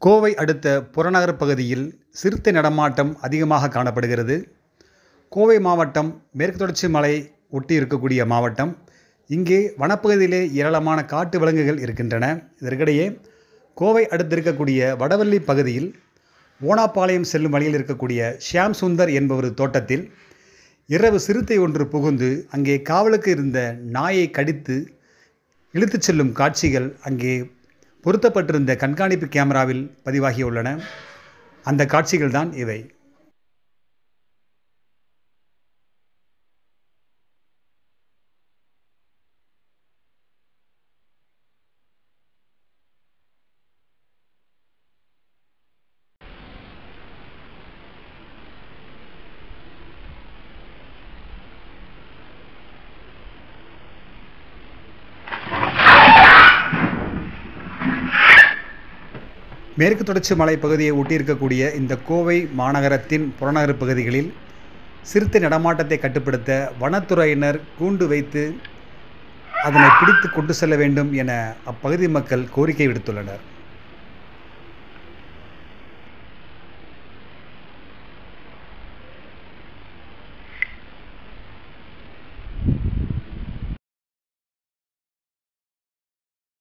கோவை அடுத்த புறநகர் பகுதியில் சிறுத்தை நடமாட்டம் அதிகமாக காணப்படுகிறது கோவை மாவட்டம் மேற்கு தொடர்ச்சி மலை ஒட்டி இருக்கக்கூடிய மாவட்டம் இங்கே வனப்பகுதியிலே ஏராளமான காட்டு விலங்குகள் இருக்கின்றன இதற்கிடையே கோவை அடுத்து இருக்கக்கூடிய வடவள்ளி பகுதியில் ஓனாப்பாளையம் செல்லும் வழியில் இருக்கக்கூடிய ஷியாம் சுந்தர் என்பவர் தோட்டத்தில் இரவு சிறுத்தை ஒன்று புகுந்து அங்கே காவலுக்கு இருந்த நாயை கடித்து இழுத்துச் செல்லும் காட்சிகள் அங்கே பொருத்தப்பட்டிருந்த கண்காணிப்பு கேமராவில் பதிவாகியுள்ளன அந்த காட்சிகள் தான் இவை மேற்கு தொடர்ச்சி மலை பகுதியை ஒட்டியிருக்கக்கூடிய இந்த கோவை மாநகரத்தின் புறநகர் பகுதிகளில் சிறுத்தை நடமாட்டத்தை கட்டுப்படுத்த வனத்துறையினர் கூண்டு வைத்து அதனை பிடித்து கொண்டு செல்ல வேண்டும் என அப்பகுதி மக்கள் கோரிக்கை விடுத்துள்ளனர்